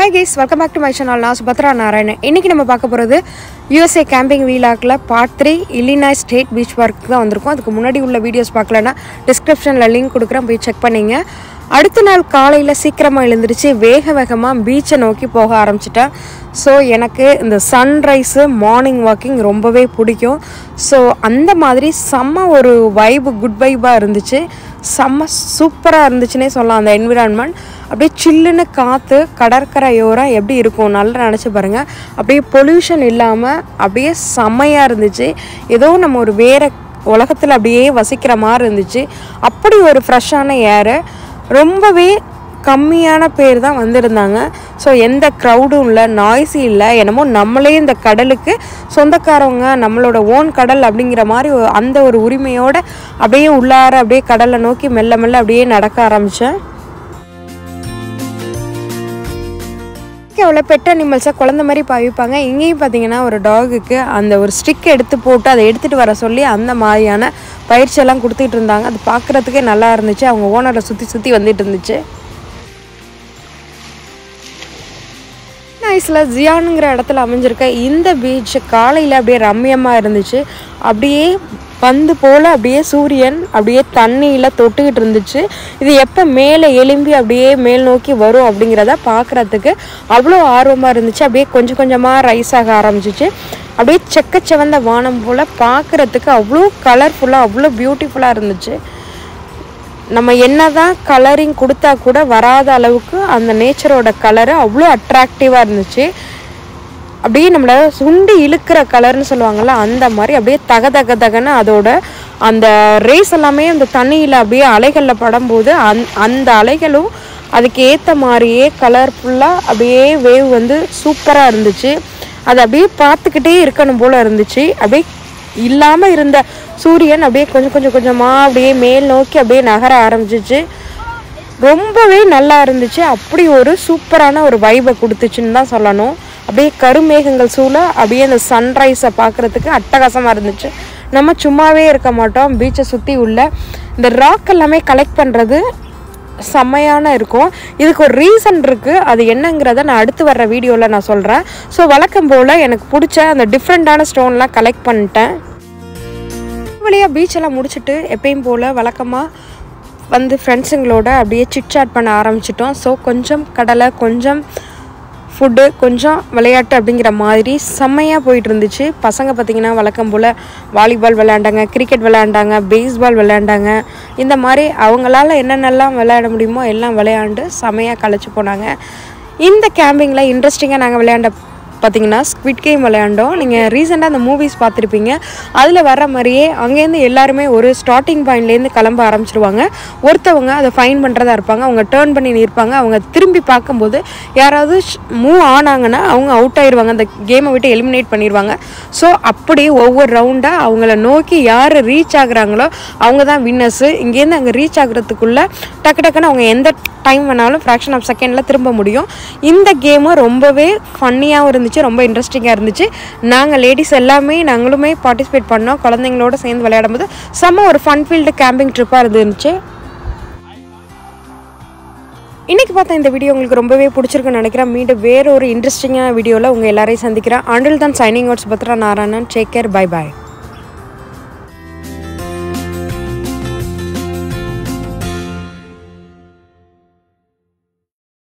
hi guys welcome back to my channel நான் சுபத்ரா நாராயணன் இன்றைக்கி நம்ம பார்க்க போகிறது யூஎஸ்ஏ கேம்பிங் வீலாக்கில் part three Illinois state beach park தான் வந்திருக்கும் அதுக்கு முன்னாடி உள்ள வீடியோஸ் பார்க்கலன்னா டிஸ்கிரிப்ஷனில் லிங்க் கொடுக்குறேன் போய் செக் பண்ணிங்க அடுத்த நாள் காலையில் சீக்கிரமாக எழுந்திரிச்சு வேக வேகமாக பீச்சை நோக்கி போக ஆரம்பிச்சிட்டேன் ஸோ எனக்கு இந்த சன்ரைஸு மார்னிங் வாக்கிங் ரொம்பவே பிடிக்கும் ஸோ அந்த மாதிரி செம்ம ஒரு வைபு குட் வைபாக இருந்துச்சு செம்ம சூப்பராக இருந்துச்சுன்னே சொல்லலாம் அந்த என்விரான்மெண்ட் அப்படியே சில்லுன்னு காற்று கடற்கரையோரம் எப்படி இருக்கும் நல்லா நினச்சி பாருங்கள் அப்படியே பொல்யூஷன் இல்லாமல் அப்படியே செம்மையாக இருந்துச்சு ஏதோ நம்ம ஒரு வேறு உலகத்தில் அப்படியே வசிக்கிற மாதிரி இருந்துச்சு அப்படி ஒரு ஃப்ரெஷ்ஷான ஏரு ரொம்பவே கம்மியான பேர் தான் வந்திருந்தாங்க ஸோ எந்த க்ரௌடும் இல்லை நாய்ஸி இல்லை என்னமோ நம்மளே இந்த கடலுக்கு சொந்தக்காரவங்க நம்மளோட ஓன் கடல் அப்படிங்கிற மாதிரி ஒரு- அந்த ஒரு உரிமையோட அப்படியே உள்ளார அப்படியே கடலை நோக்கி மெல்ல மெல்ல அப்படியே நடக்க ஆரம்பித்தேன் அவ்வளோ பெட் அனிமல்ஸாக குழந்த மாதிரி பாவிப்பாங்க இங்கேயும் பார்த்தீங்கன்னா ஒரு டாகுக்கு அந்த ஒரு ஸ்டிக் எடுத்து போட்டு அதை எடுத்துகிட்டு வர சொல்லி அந்த மாதிரியான பயிற்சியெல்லாம் கொடுத்துட்டு இருந்தாங்க அது பார்க்குறதுக்கே நல்லா இருந்துச்சு அவங்க ஓனரை சுற்றி சுற்றி வந்துட்டு இருந்துச்சு நைஸில் ஜியானுங்கிற இடத்துல அமைஞ்சிருக்க இந்த பீச் காலையில் அப்படியே ரம்மியமாக இருந்துச்சு அப்படியே பந்து போல் அப்படியே சூரியன் அப்படியே தண்ணியில் தொட்டுக்கிட்டு இருந்துச்சு இது எப்போ மேலே எலும்பி அப்படியே மேல் நோக்கி வரும் அப்படிங்கிறத பார்க்குறதுக்கு அவ்வளோ ஆர்வமாக இருந்துச்சு அப்படியே கொஞ்சம் கொஞ்சமாக ரைஸ் ஆக ஆரம்பிச்சிச்சு அப்படியே செக்கச்செவந்த வானம் போல் பார்க்குறதுக்கு அவ்வளோ கலர்ஃபுல்லாக அவ்வளோ பியூட்டிஃபுல்லாக இருந்துச்சு நம்ம என்னதான் கலரிங் கொடுத்தா கூட வராத அளவுக்கு அந்த நேச்சரோட கலரு அவ்வளோ அட்ராக்டிவாக இருந்துச்சு அப்படியே நம்மளை சுண்டி இழுக்கிற கலர்னு சொல்லுவாங்கள்ல அந்த மாதிரி அப்படியே தக தக தகன்னு அதோட அந்த ரேஸ் எல்லாமே அந்த தண்ணியில் அப்படியே அலைகளில் படும்போது அந் அந்த அலைகளும் அதுக்கு ஏற்ற மாதிரியே கலர்ஃபுல்லாக அப்படியே வேவ் வந்து சூப்பராக இருந்துச்சு அது அப்படியே பார்த்துக்கிட்டே இருக்கணும் போல் இருந்துச்சு அப்படியே இல்லாமல் இருந்த சூரியன் அப்படியே கொஞ்சம் கொஞ்சம் கொஞ்சமாக அப்படியே மேல் நோக்கி அப்படியே நகர ஆரம்பிச்சிச்சு ரொம்பவே நல்லா இருந்துச்சு அப்படி ஒரு சூப்பரான ஒரு வைபை கொடுத்துச்சுன்னு தான் சொல்லணும் அப்படியே கருமேகங்கள் சூழ அப்படியே அந்த சன்ரைஸை பார்க்குறதுக்கு அட்டகாசமாக இருந்துச்சு நம்ம சும்மாவே இருக்க மாட்டோம் பீச்சை சுற்றி உள்ள இந்த ராக் எல்லாமே கலெக்ட் பண்ணுறது செம்மையான இருக்கும் இதுக்கு ஒரு ரீசன் இருக்குது அது என்னங்கிறத நான் அடுத்து வர்ற வீடியோவில் நான் சொல்கிறேன் ஸோ வழக்கம் போல் எனக்கு பிடிச்ச அந்த டிஃப்ரெண்ட்டான ஸ்டோன்லாம் கலெக்ட் பண்ணிட்டேன் வழியாக பீச்செல்லாம் முடிச்சுட்டு எப்பயும் போல் வழக்கமாக வந்து ஃப்ரெண்ட்ஸுங்களோட அப்படியே சிட் சாட் பண்ண ஆரம்பிச்சிட்டோம் ஸோ கொஞ்சம் கடலை கொஞ்சம் ஃபுட்டு கொஞ்சம் விளையாட்டு அப்படிங்கிற மாதிரி செம்மையாக போயிட்டு இருந்துச்சு பசங்க பார்த்திங்கன்னா வழக்கம் போல் வாலிபால் விளையாண்டாங்க கிரிக்கெட் விளையாண்டாங்க பேஸ்பால் விளையாண்டாங்க இந்த மாதிரி அவங்களால என்னென்னலாம் விளையாட முடியுமோ எல்லாம் விளையாண்டு செம்மையாக கழிச்சு போனாங்க இந்த கேம்பிங்கில் இன்ட்ரெஸ்டிங்காக நாங்கள் விளையாண்ட பார்த்தீங்கன்னா ஸ்குவிட் கேம் விளையாண்டோம் நீங்கள் ரீசெண்டாக அந்த மூவிஸ் பார்த்துருப்பீங்க அதில் வர்ற மாதிரியே அங்கேருந்து எல்லாருமே ஒரு ஸ்டார்டிங் பாயிண்ட்லேருந்து கிளம்ப ஆரம்பிச்சிருவாங்க ஒருத்தவங்க அதை ஃபைன் பண்ணுறதா இருப்பாங்க அவங்க டேர்ன் பண்ணி நிற்பாங்க அவங்க திரும்பி பார்க்கும்போது யாராவது மூவ் ஆனாங்கன்னா அவங்க அவுட் ஆயிடுவாங்க அந்த கேமை விட்டு எலிமினேட் பண்ணிடுவாங்க ஸோ அப்படி ஒவ்வொரு ரவுண்டாக அவங்கள நோக்கி யார் ரீச் ஆகுறாங்களோ அவங்க தான் வின்னர்ஸு இங்கேருந்து அங்கே ரீச் ஆகுறதுக்குள்ளே டக்கு டக்குன்னு அவங்க எந்த டைம் வேணாலும் ஃப்ராக்ஷன் ஆஃப் செகண்டில் திரும்ப முடியும் இந்த கேமு ரொம்பவே ஃபன்னியாகவும் இருந்துச்சு ரொம்ப இன்ட்ரெஸ்டிங்காக இருந்துச்சு நாங்கள் லேடிஸ் எல்லாமே நாங்களுமே பார்ட்டிசிபேட் பண்ணோம் குழந்தைங்களோட சேர்ந்து விளையாடும்போது செம்ம ஒரு ஃபன் ஃபீல்டு கேம்பிங் ட்ரிப்பாக இருந்துச்சு இன்னைக்கு பார்த்த இந்த வீடியோ உங்களுக்கு ரொம்பவே பிடிச்சிருக்குன்னு நினைக்கிறேன் மீண்டும் வேற ஒரு இன்ட்ரெஸ்டிங்கான வீடியோவில் உங்கள் எல்லாரையும் சந்திக்கிறேன் அண்டில் தான் signing out Bhadra Narayanan take care bye பாய்